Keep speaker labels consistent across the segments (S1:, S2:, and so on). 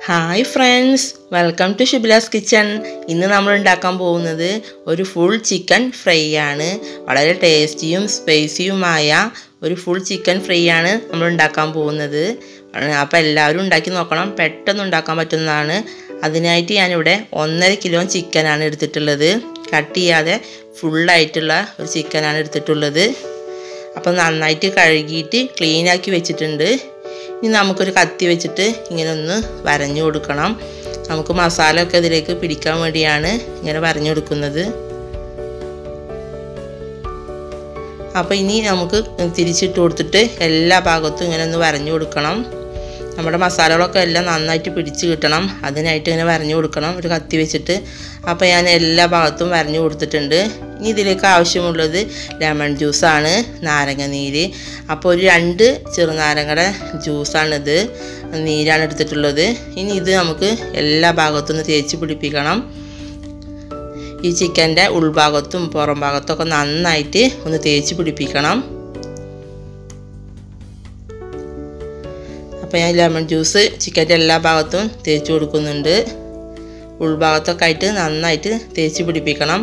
S1: hi friends welcome to Shibila's kitchen ഇന്ന് നമ്മൾ ഉണ്ടാക്കാൻ പോകുന്നത് ഒരു ഫുൾ ചിക്കൻ ഫ്രൈ ആണ് വളരെ ടേസ്റ്റിയും സ്പൈസിയുമായ ഒരു ഫുൾ ചിക്കൻ ഫ്രൈ ആണ് നമ്മൾ ഉണ്ടാക്കാൻ പോകുന്നത് അപ്പോൾ എല്ലാവരും ഉണ്ടാക്കി നോക്കണം പെട്ടെന്ന് ഉണ്ടാക്കാൻ പറ്റുന്നതാണ് അതിനായിട്ട് ഞാനിവിടെ ഒന്നര കിലോ ചിക്കനാണ് എടുത്തിട്ടുള്ളത് കട്ട് ചെയ്യാതെ ഫുള്ളായിട്ടുള്ള ഒരു ചിക്കനാണ് എടുത്തിട്ടുള്ളത് അപ്പോൾ നന്നായിട്ട് കഴുകിയിട്ട് ക്ലീനാക്കി വെച്ചിട്ടുണ്ട് ഇനി നമുക്കൊരു കത്തി വെച്ചിട്ട് ഇങ്ങനെ ഒന്ന് വരഞ്ഞു കൊടുക്കണം നമുക്ക് മസാല ഒക്കെ ഇതിലേക്ക് പിടിക്കാൻ വേണ്ടിയാണ് ഇങ്ങനെ വരഞ്ഞു കൊടുക്കുന്നത് അപ്പോൾ ഇനി നമുക്ക് തിരിച്ചിട്ട് കൊടുത്തിട്ട് എല്ലാ ഭാഗത്തും ഇങ്ങനെ ഒന്ന് വരഞ്ഞു കൊടുക്കണം നമ്മുടെ മസാലകളൊക്കെ എല്ലാം നന്നായിട്ട് പിടിച്ച് കിട്ടണം അതിനായിട്ട് ഇങ്ങനെ വരഞ്ഞു കൊടുക്കണം ഒരു കത്തി വെച്ചിട്ട് അപ്പോൾ ഞാൻ എല്ലാ ഭാഗത്തും വരഞ്ഞു കൊടുത്തിട്ടുണ്ട് ഇനി ഇതിലേക്ക് ആവശ്യമുള്ളത് ലെമൺ ജ്യൂസാണ് നാരങ്ങ നീര് അപ്പോൾ ഒരു രണ്ട് ചെറുനാരങ്ങയുടെ ജ്യൂസാണിത് നീരാണ് എടുത്തിട്ടുള്ളത് ഇനി ഇത് നമുക്ക് എല്ലാ ഭാഗത്തും ഒന്ന് തേച്ച് പിടിപ്പിക്കണം ഈ ചിക്കൻ്റെ ഉൾഭാഗത്തും പുറം ഭാഗത്തൊക്കെ നന്നായിട്ട് ഒന്ന് തേച്ച് പിടിപ്പിക്കണം അപ്പോൾ ഞാൻ ലെമൺ ജ്യൂസ് ചിക്കൻ്റെ എല്ലാ ഭാഗത്തും തേച്ച് കൊടുക്കുന്നുണ്ട് ഉൾഭാഗത്തൊക്കെ ആയിട്ട് നന്നായിട്ട് തേച്ച് പിടിപ്പിക്കണം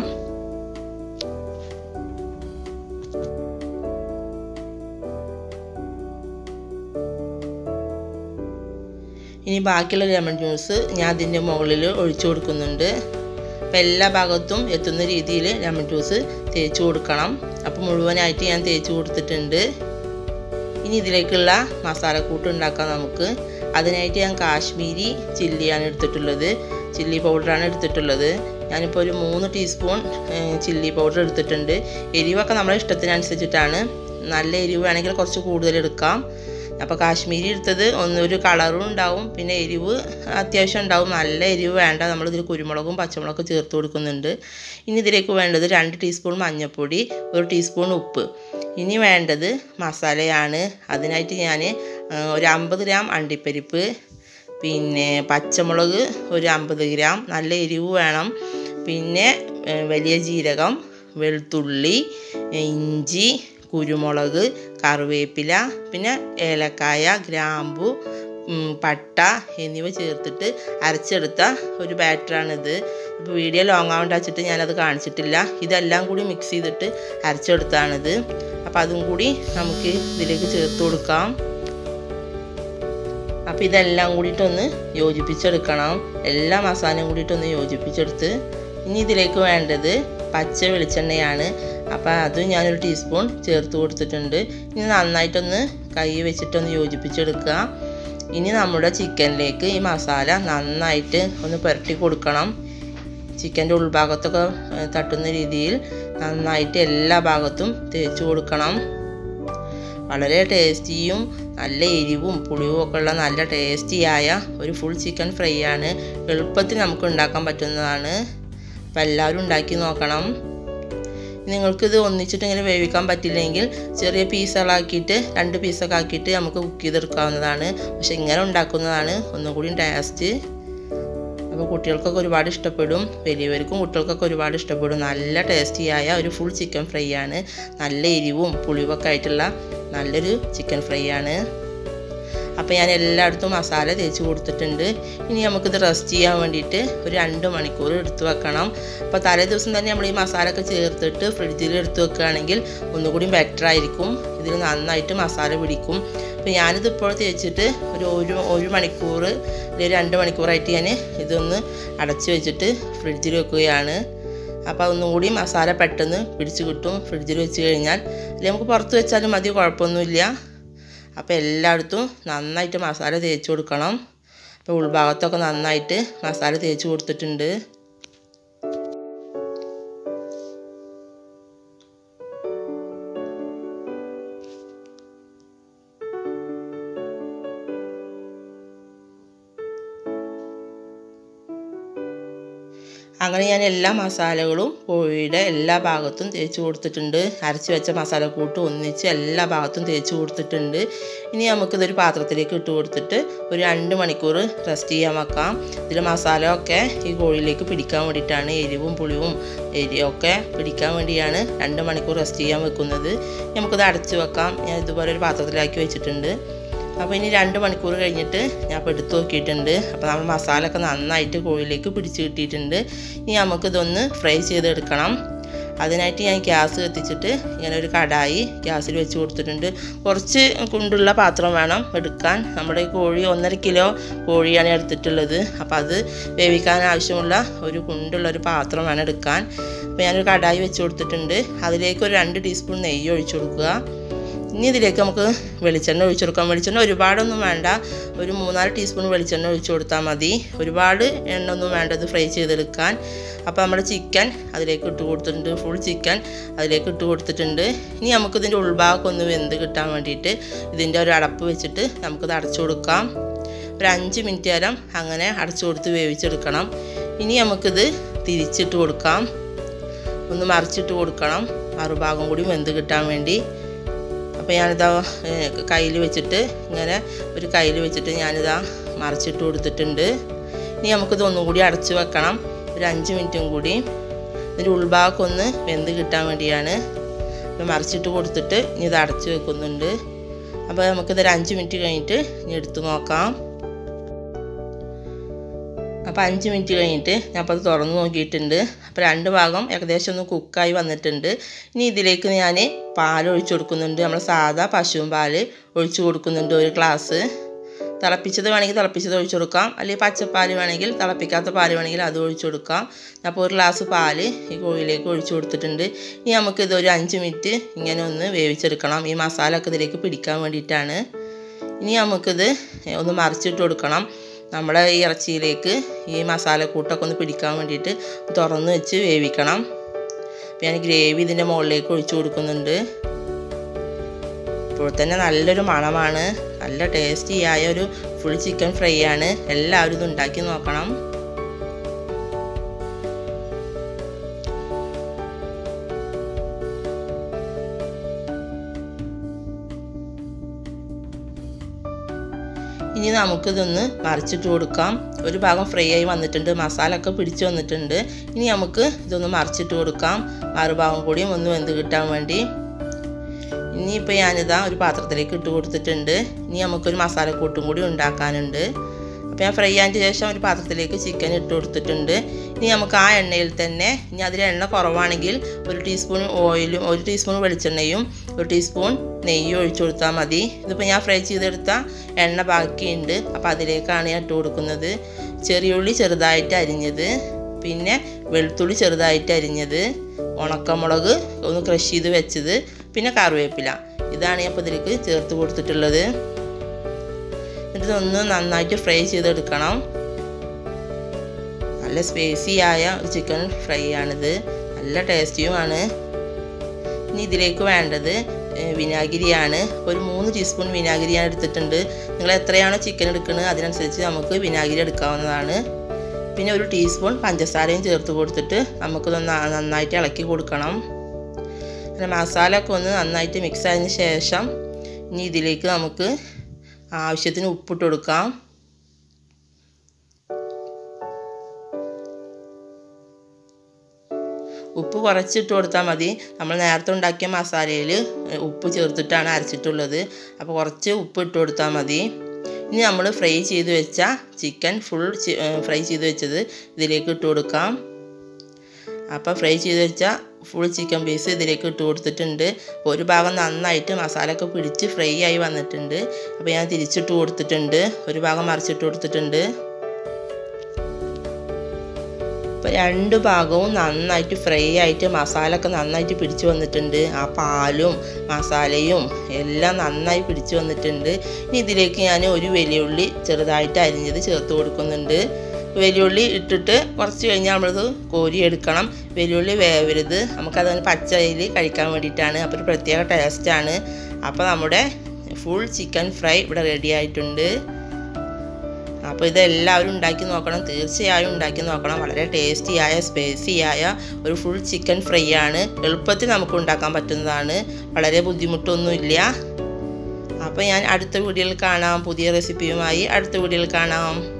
S1: ഇനി ബാക്കിയുള്ള ലെമൺ ജ്യൂസ് ഞാൻ അതിൻ്റെ മുകളിൽ ഒഴിച്ചു കൊടുക്കുന്നുണ്ട് അപ്പോൾ എല്ലാ ഭാഗത്തും എത്തുന്ന രീതിയിൽ ലെമൺ ജ്യൂസ് തേച്ച് കൊടുക്കണം അപ്പോൾ മുഴുവനായിട്ട് ഞാൻ തേച്ച് കൊടുത്തിട്ടുണ്ട് ഇനി ഇതിലേക്കുള്ള മസാലക്കൂട്ട് ഉണ്ടാക്കാം നമുക്ക് അതിനായിട്ട് ഞാൻ കാശ്മീരി ചില്ലിയാണ് എടുത്തിട്ടുള്ളത് ചില്ലി പൗഡറാണ് എടുത്തിട്ടുള്ളത് ഞാനിപ്പോൾ ഒരു മൂന്ന് ടീസ്പൂൺ ചില്ലി പൗഡർ എടുത്തിട്ടുണ്ട് എരിവൊക്കെ നമ്മുടെ ഇഷ്ടത്തിനനുസരിച്ചിട്ടാണ് നല്ല എരിവ് വേണമെങ്കിൽ കുറച്ച് കൂടുതൽ എടുക്കാം അപ്പോൾ കാശ്മീരി എടുത്തത് ഒന്നൊരു കളറും ഉണ്ടാവും പിന്നെ എരിവ് അത്യാവശ്യം ഉണ്ടാവും നല്ല എരിവ് വേണ്ട നമ്മളിതിൽ കുരുമുളകും പച്ചമുളകും ചേർത്ത് കൊടുക്കുന്നുണ്ട് ഇനി ഇതിലേക്ക് വേണ്ടത് രണ്ട് ടീസ്പൂൺ മഞ്ഞൾപ്പൊടി ഒരു ടീസ്പൂൺ ഉപ്പ് ഇനി വേണ്ടത് മസാലയാണ് അതിനായിട്ട് ഞാൻ ഒരു അമ്പത് ഗ്രാം അണ്ടിപ്പരിപ്പ് പിന്നെ പച്ചമുളക് ഒരു അമ്പത് ഗ്രാം നല്ല എരിവ് വേണം പിന്നെ വലിയ ജീരകം വെളുത്തുള്ളി ഇഞ്ചി കുരുമുളക് കറിവേപ്പില പിന്നെ ഏലക്കായ ഗ്രാമ്പു പട്ട എന്നിവ ചേർത്തിട്ട് അരച്ചെടുത്ത ഒരു ബാറ്ററാണിത് ഇപ്പോൾ വീഡിയോ ലോങ് ആവേണ്ട വെച്ചിട്ട് ഞാനത് കാണിച്ചിട്ടില്ല ഇതെല്ലാം കൂടി മിക്സ് ചെയ്തിട്ട് അരച്ചെടുത്താണിത് അപ്പോൾ അതും കൂടി നമുക്ക് ഇതിലേക്ക് ചേർത്ത് കൊടുക്കാം അപ്പോൾ ഇതെല്ലാം കൂടിയിട്ടൊന്ന് യോജിപ്പിച്ചെടുക്കണം എല്ലാ മസാലയും കൂടിയിട്ടൊന്ന് യോജിപ്പിച്ചെടുത്ത് ഇനി ഇതിലേക്ക് വേണ്ടത് പച്ച വെളിച്ചെണ്ണയാണ് അപ്പോൾ അതും ഞാനൊരു ടീസ്പൂൺ ചേർത്ത് കൊടുത്തിട്ടുണ്ട് ഇനി നന്നായിട്ടൊന്ന് കൈ വെച്ചിട്ടൊന്ന് യോജിപ്പിച്ചെടുക്കുക ഇനി നമ്മുടെ ചിക്കനിലേക്ക് ഈ മസാല നന്നായിട്ട് ഒന്ന് പുരട്ടി കൊടുക്കണം ചിക്കൻ്റെ ഉൾഭാഗത്തൊക്കെ തട്ടുന്ന രീതിയിൽ നന്നായിട്ട് എല്ലാ ഭാഗത്തും തേച്ച് കൊടുക്കണം വളരെ ടേസ്റ്റിയും നല്ല എരിവും പുളിയും ഒക്കെ ഉള്ള നല്ല ടേസ്റ്റിയായ ഒരു ഫുൾ ചിക്കൻ ഫ്രൈ ആണ് എളുപ്പത്തിൽ നമുക്ക് ഉണ്ടാക്കാൻ പറ്റുന്നതാണ് അപ്പോൾ എല്ലാവരും ഉണ്ടാക്കി നോക്കണം നിങ്ങൾക്കിത് ഒന്നിച്ചിട്ട് ഇങ്ങനെ വേവിക്കാൻ പറ്റില്ലെങ്കിൽ ചെറിയ പീസുകളാക്കിയിട്ട് രണ്ട് പീസൊക്കെ ആക്കിയിട്ട് നമുക്ക് കുക്ക് ചെയ്തെടുക്കാവുന്നതാണ് പക്ഷെ ഇങ്ങനെ ഉണ്ടാക്കുന്നതാണ് ഒന്നും കൂടി ടേസ്റ്റ് അപ്പോൾ കുട്ടികൾക്കൊക്കെ ഒരുപാട് ഇഷ്ടപ്പെടും വലിയവർക്കും കുട്ടികൾക്കൊക്കെ ഒരുപാട് ഇഷ്ടപ്പെടും നല്ല ടേസ്റ്റിയായ ഒരു ഫുൾ ചിക്കൻ ഫ്രൈ ആണ് നല്ല എരിവും പുളിവൊക്കെ ആയിട്ടുള്ള നല്ലൊരു ചിക്കൻ ഫ്രൈ ആണ് അപ്പോൾ ഞാൻ എല്ലായിടത്തും മസാല തേച്ച് കൊടുത്തിട്ടുണ്ട് ഇനി നമുക്കിത് റെസ്റ്റ് ചെയ്യാൻ വേണ്ടിയിട്ട് ഒരു രണ്ട് മണിക്കൂർ എടുത്ത് വെക്കണം അപ്പോൾ തലേ ദിവസം തന്നെ നമ്മൾ ഈ മസാല ഒക്കെ ചേർത്തിട്ട് ഫ്രിഡ്ജിൽ എടുത്ത് വെക്കുകയാണെങ്കിൽ ഒന്നുകൂടി ബെറ്റർ ആയിരിക്കും ഇതിൽ നന്നായിട്ട് മസാല പിടിക്കും അപ്പോൾ ഞാനിതിപ്പോൾ തേച്ചിട്ട് ഒരു ഒരു ഒരു മണിക്കൂർ അല്ലെങ്കിൽ രണ്ട് മണിക്കൂറായിട്ട് ഞാൻ ഇതൊന്ന് അടച്ച് വെച്ചിട്ട് ഫ്രിഡ്ജിൽ വെക്കുകയാണ് അപ്പോൾ ഒന്നും കൂടി മസാല പെട്ടെന്ന് പിടിച്ച് കിട്ടും ഫ്രിഡ്ജിൽ വെച്ച് കഴിഞ്ഞാൽ അല്ലെങ്കിൽ നമുക്ക് പുറത്ത് വെച്ചാലും മതി കുഴപ്പമൊന്നുമില്ല അപ്പോൾ എല്ലായിടത്തും നന്നായിട്ട് മസാല തേച്ച് കൊടുക്കണം അപ്പോൾ ഉൾഭാഗത്തൊക്കെ നന്നായിട്ട് മസാല തേച്ച് കൊടുത്തിട്ടുണ്ട് അങ്ങനെ ഞാൻ എല്ലാ മസാലകളും കോഴിയുടെ എല്ലാ ഭാഗത്തും തേച്ച് കൊടുത്തിട്ടുണ്ട് അരച്ച് വെച്ച മസാലക്കൂട്ട് ഒന്നിച്ച് എല്ലാ ഭാഗത്തും തേച്ച് കൊടുത്തിട്ടുണ്ട് ഇനി നമുക്കിതൊരു പാത്രത്തിലേക്ക് ഇട്ട് കൊടുത്തിട്ട് ഒരു രണ്ട് മണിക്കൂർ റെസ്റ്റ് ചെയ്യാൻ വെക്കാം ഇതിൽ മസാല ഒക്കെ ഈ കോഴിയിലേക്ക് പിടിക്കാൻ വേണ്ടിയിട്ടാണ് എരിവും പുളിയും എരിയൊക്കെ പിടിക്കാൻ വേണ്ടിയാണ് രണ്ട് മണിക്കൂർ റെസ്റ്റ് ചെയ്യാൻ വെക്കുന്നത് നമുക്കിത് അടച്ച് വെക്കാം ഞാൻ ഇതുപോലെ ഒരു പാത്രത്തിലാക്കി വെച്ചിട്ടുണ്ട് അപ്പോൾ ഇനി രണ്ട് മണിക്കൂർ കഴിഞ്ഞിട്ട് ഞാൻ അപ്പോൾ എടുത്ത് നോക്കിയിട്ടുണ്ട് അപ്പോൾ നമ്മൾ മസാല ഒക്കെ നന്നായിട്ട് കോഴിയിലേക്ക് പിടിച്ച് കിട്ടിയിട്ടുണ്ട് ഇനി നമുക്കിതൊന്ന് ഫ്രൈ ചെയ്തെടുക്കണം അതിനായിട്ട് ഞാൻ ഗ്യാസ് കത്തിച്ചിട്ട് ഇങ്ങനെ ഒരു കടായി ഗ്യാസിൽ വെച്ച് കൊടുത്തിട്ടുണ്ട് കുറച്ച് കുണ്ടുള്ള പാത്രം വേണം എടുക്കാൻ നമ്മുടെ ഈ കോഴി ഒന്നര കിലോ കോഴിയാണ് എടുത്തിട്ടുള്ളത് അപ്പോൾ അത് വേവിക്കാൻ ആവശ്യമുള്ള ഒരു കുണ്ടുള്ള ഒരു പാത്രം വേണം എടുക്കാൻ അപ്പോൾ ഞാനൊരു കടായി വെച്ച് കൊടുത്തിട്ടുണ്ട് അതിലേക്ക് ഒരു രണ്ട് ടീസ്പൂൺ നെയ്യ് ഒഴിച്ചു കൊടുക്കുക ഇനി ഇതിലേക്ക് നമുക്ക് വെളിച്ചെണ്ണ ഒഴിച്ചു കൊടുക്കാം വെളിച്ചെണ്ണ ഒരുപാടൊന്നും വേണ്ട ഒരു മൂന്നാല് ടീസ്പൂൺ വെളിച്ചെണ്ണ ഒഴിച്ചു കൊടുത്താൽ മതി ഒരുപാട് എണ്ണ ഒന്നും വേണ്ട ഇത് ഫ്രൈ ചെയ്തെടുക്കാൻ അപ്പോൾ നമ്മുടെ ചിക്കൻ അതിലേക്ക് ഇട്ട് കൊടുത്തിട്ടുണ്ട് ഫുൾ ചിക്കൻ അതിലേക്ക് ഇട്ട് കൊടുത്തിട്ടുണ്ട് ഇനി നമുക്ക് ഇതിൻ്റെ ഉൾഭാഗമൊക്കെ ഒന്ന് വെന്ത് കിട്ടാൻ വേണ്ടിയിട്ട് ഇതിൻ്റെ ഒരു അടപ്പ് വെച്ചിട്ട് നമുക്കിത് അടച്ചു കൊടുക്കാം ഒരു അഞ്ച് മിനിറ്റ് നേരം അങ്ങനെ അടച്ചു കൊടുത്ത് വേവിച്ചെടുക്കണം ഇനി നമുക്കിത് തിരിച്ചിട്ട് കൊടുക്കാം ഒന്ന് മറിച്ചിട്ട് കൊടുക്കണം മറുഭാഗം കൂടി വെന്ത് കിട്ടാൻ വേണ്ടി അപ്പോൾ ഞാനിതാ കയ്യിൽ വെച്ചിട്ട് ഇങ്ങനെ ഒരു കയ്യിൽ വെച്ചിട്ട് ഞാനിതാ മറിച്ചിട്ട് കൊടുത്തിട്ടുണ്ട് ഇനി നമുക്കിത് ഒന്നും കൂടി അടച്ച് വെക്കണം ഒരു അഞ്ച് മിനിറ്റും കൂടി ഇതിൻ്റെ ഉൾഭാഗമൊക്കെ ഒന്ന് വെന്ത് കിട്ടാൻ വേണ്ടിയാണ് അപ്പോൾ മറിച്ചിട്ട് കൊടുത്തിട്ട് ഇനി ഇത് അടച്ച് വെക്കുന്നുണ്ട് അപ്പോൾ നമുക്കിതൊരു അഞ്ച് മിനിറ്റ് കഴിഞ്ഞിട്ട് ഇനി എടുത്ത് നോക്കാം അപ്പോൾ അഞ്ച് മിനിറ്റ് കഴിഞ്ഞിട്ട് ഞാൻ അപ്പോൾ അത് തുറന്ന് നോക്കിയിട്ടുണ്ട് അപ്പോൾ രണ്ട് ഭാഗം ഏകദേശം ഒന്ന് കുക്കായി വന്നിട്ടുണ്ട് ഇനി ഇതിലേക്ക് ഞാൻ പാൽ ഒഴിച്ചു കൊടുക്കുന്നുണ്ട് നമ്മൾ സാധാ പശുവും പാൽ ഒഴിച്ചു കൊടുക്കുന്നുണ്ട് ഒരു ഗ്ലാസ് തിളപ്പിച്ചത് വേണമെങ്കിൽ തിളപ്പിച്ചത് ഒഴിച്ചു കൊടുക്കാം അല്ലെങ്കിൽ പച്ചപ്പാൽ വേണമെങ്കിൽ തിളപ്പിക്കാത്ത പാൽ വേണമെങ്കിൽ അത് ഒഴിച്ചു കൊടുക്കാം അപ്പോൾ ഒരു ഗ്ലാസ് പാൽ ഈ കോഴിയിലേക്ക് ഒഴിച്ചു കൊടുത്തിട്ടുണ്ട് ഇനി നമുക്കിത് ഒരു അഞ്ച് മിനിറ്റ് ഇങ്ങനെ ഒന്ന് വേവിച്ചെടുക്കണം ഈ മസാല ഒക്കെ ഇതിലേക്ക് പിടിക്കാൻ വേണ്ടിയിട്ടാണ് ഇനി നമുക്കിത് ഒന്ന് മറിച്ചിട്ട് കൊടുക്കണം നമ്മുടെ ഈ ഇറച്ചിയിലേക്ക് ഈ മസാലക്കൂട്ടൊക്കെ ഒന്ന് പിടിക്കാൻ വേണ്ടിയിട്ട് തുറന്ന് വെച്ച് വേവിക്കണം അപ്പോൾ ഞാൻ ഗ്രേവി ഇതിൻ്റെ മുകളിലേക്ക് ഒഴിച്ചു കൊടുക്കുന്നുണ്ട് ഇപ്പോൾ തന്നെ നല്ലൊരു മണമാണ് നല്ല ടേസ്റ്റി ആയ ഒരു ഫുൾ ചിക്കൻ ഫ്രൈ ആണ് എല്ലാവരും ഇത് ഉണ്ടാക്കി നോക്കണം ഇനി നമുക്കിതൊന്ന് മറിച്ചിട്ട് കൊടുക്കാം ഒരു ഭാഗം ഫ്രൈ ആയി വന്നിട്ടുണ്ട് മസാല ഒക്കെ പിടിച്ച് വന്നിട്ടുണ്ട് ഇനി നമുക്ക് ഇതൊന്ന് മറിച്ചിട്ട് കൊടുക്കാം മറുഭാഗം കൂടിയും ഒന്ന് വെന്ത് കിട്ടാൻ വേണ്ടി ഇനിയിപ്പോൾ ഞാനിതാ ഒരു പാത്രത്തിലേക്ക് ഇട്ട് കൊടുത്തിട്ടുണ്ട് ഇനി നമുക്കൊരു മസാലക്കൂട്ടും കൂടി ഉണ്ടാക്കാനുണ്ട് അപ്പോൾ ഞാൻ ഫ്രൈ ആയതിന് ശേഷം ഒരു പാത്രത്തിലേക്ക് ചിക്കൻ ഇട്ട് കൊടുത്തിട്ടുണ്ട് ഇനി നമുക്ക് ആ എണ്ണയിൽ തന്നെ ഇനി അതിൽ എണ്ണ കുറവാണെങ്കിൽ ഒരു ടീസ്പൂൺ ഓയിലും ഒരു ടീസ്പൂൺ വെളിച്ചെണ്ണയും ഒരു ടീസ്പൂൺ നെയ്യും ഒഴിച്ചു കൊടുത്താൽ മതി ഇതിപ്പോൾ ഞാൻ ഫ്രൈ ചെയ്തെടുത്ത എണ്ണ ബാക്കിയുണ്ട് അപ്പോൾ അതിലേക്കാണ് ഞാൻ ഇട്ട് കൊടുക്കുന്നത് ചെറിയുള്ളി ചെറുതായിട്ട് അരിഞ്ഞത് പിന്നെ വെളുത്തുള്ളി ചെറുതായിട്ട് അരിഞ്ഞത് ഉണക്കമുളക് ഒന്ന് ക്രഷ് ചെയ്ത് വെച്ചത് പിന്നെ കറിവേപ്പില ഇതാണ് ഞാൻ ഇപ്പോൾ ഇതിലേക്ക് ചേർത്ത് കൊടുത്തിട്ടുള്ളത് എന്നിട്ട് ഒന്ന് നന്നായിട്ട് ഫ്രൈ ചെയ്തെടുക്കണം നല്ല സ്പേസി ആയ ഒരു ചിക്കൻ ഫ്രൈ ആണിത് നല്ല ടേസ്റ്റിയുമാണ് ഇനി ഇതിലേക്ക് വേണ്ടത് വിനാഗിരിയാണ് ഒരു മൂന്ന് ടീസ്പൂൺ വിനാഗിരിയാണ് എടുത്തിട്ടുണ്ട് നിങ്ങൾ എത്രയാണോ ചിക്കൻ എടുക്കുന്നത് അതിനനുസരിച്ച് നമുക്ക് വിനാഗിരി എടുക്കാവുന്നതാണ് പിന്നെ ഒരു ടീസ്പൂൺ പഞ്ചസാരയും ചേർത്ത് കൊടുത്തിട്ട് നമുക്കിതൊന്ന് നന്നായിട്ട് ഇളക്കി കൊടുക്കണം പിന്നെ മസാല ഒക്കെ ഒന്ന് നന്നായിട്ട് മിക്സ് ആയതിന് ശേഷം ഇനി ഇതിലേക്ക് നമുക്ക് ആവശ്യത്തിന് ഉപ്പിട്ട് കൊടുക്കാം ഉപ്പ് കുറച്ചിട്ട് കൊടുത്താൽ മതി നമ്മൾ നേരത്തെ ഉണ്ടാക്കിയ മസാലയിൽ ഉപ്പ് ചേർത്തിട്ടാണ് അരച്ചിട്ടുള്ളത് അപ്പോൾ കുറച്ച് ഉപ്പ് ഇട്ട് കൊടുത്താൽ മതി ഇനി നമ്മൾ ഫ്രൈ ചെയ്ത് വെച്ച ചിക്കൻ ഫുൾ ഫ്രൈ ചെയ്ത് വെച്ചത് ഇതിലേക്ക് ഇട്ട് കൊടുക്കാം അപ്പോൾ ഫ്രൈ ചെയ്ത് വെച്ച ഫുൾ ചിക്കൻ പീസ് ഇതിലേക്ക് ഇട്ട് കൊടുത്തിട്ടുണ്ട് ഒരു ഭാഗം നന്നായിട്ട് മസാല ഒക്കെ പിടിച്ച് ഫ്രൈ ആയി വന്നിട്ടുണ്ട് അപ്പോൾ ഞാൻ തിരിച്ചിട്ട് കൊടുത്തിട്ടുണ്ട് ഒരു ഭാഗം മറിച്ചിട്ട് കൊടുത്തിട്ടുണ്ട് അപ്പോൾ രണ്ട് ഭാഗവും നന്നായിട്ട് ഫ്രൈ ആയിട്ട് മസാല ഒക്കെ നന്നായിട്ട് പിടിച്ച് വന്നിട്ടുണ്ട് ആ പാലും മസാലയും എല്ലാം നന്നായി പിടിച്ച് വന്നിട്ടുണ്ട് ഇനി ഇതിലേക്ക് ഞാൻ ഒരു വലിയുള്ളി ചെറുതായിട്ട് അരിഞ്ഞത് ചേർത്ത് കൊടുക്കുന്നുണ്ട് വലിയുള്ളി ഇട്ടിട്ട് കുറച്ച് കഴിഞ്ഞാൽ നമ്മളത് കോരിയെടുക്കണം വലിയുള്ളി വേവരുത് നമുക്കതിന് പച്ചയിൽ കഴിക്കാൻ വേണ്ടിയിട്ടാണ് അപ്പോൾ ഒരു പ്രത്യേക ടേസ്റ്റാണ് അപ്പോൾ നമ്മുടെ ഫുൾ ചിക്കൻ ഫ്രൈ ഇവിടെ റെഡി ആയിട്ടുണ്ട് അപ്പോൾ ഇതെല്ലാവരും ഉണ്ടാക്കി നോക്കണം തീർച്ചയായും ഉണ്ടാക്കി നോക്കണം വളരെ ടേസ്റ്റിയായ സ്പേസിയായ ഒരു ഫുൾ ചിക്കൻ ഫ്രൈ ആണ് എളുപ്പത്തിൽ നമുക്ക് ഉണ്ടാക്കാൻ പറ്റുന്നതാണ് വളരെ ബുദ്ധിമുട്ടൊന്നുമില്ല അപ്പോൾ ഞാൻ അടുത്ത വീഡിയോയിൽ കാണാം പുതിയ റെസിപ്പിയുമായി അടുത്ത വീഡിയോയിൽ കാണാം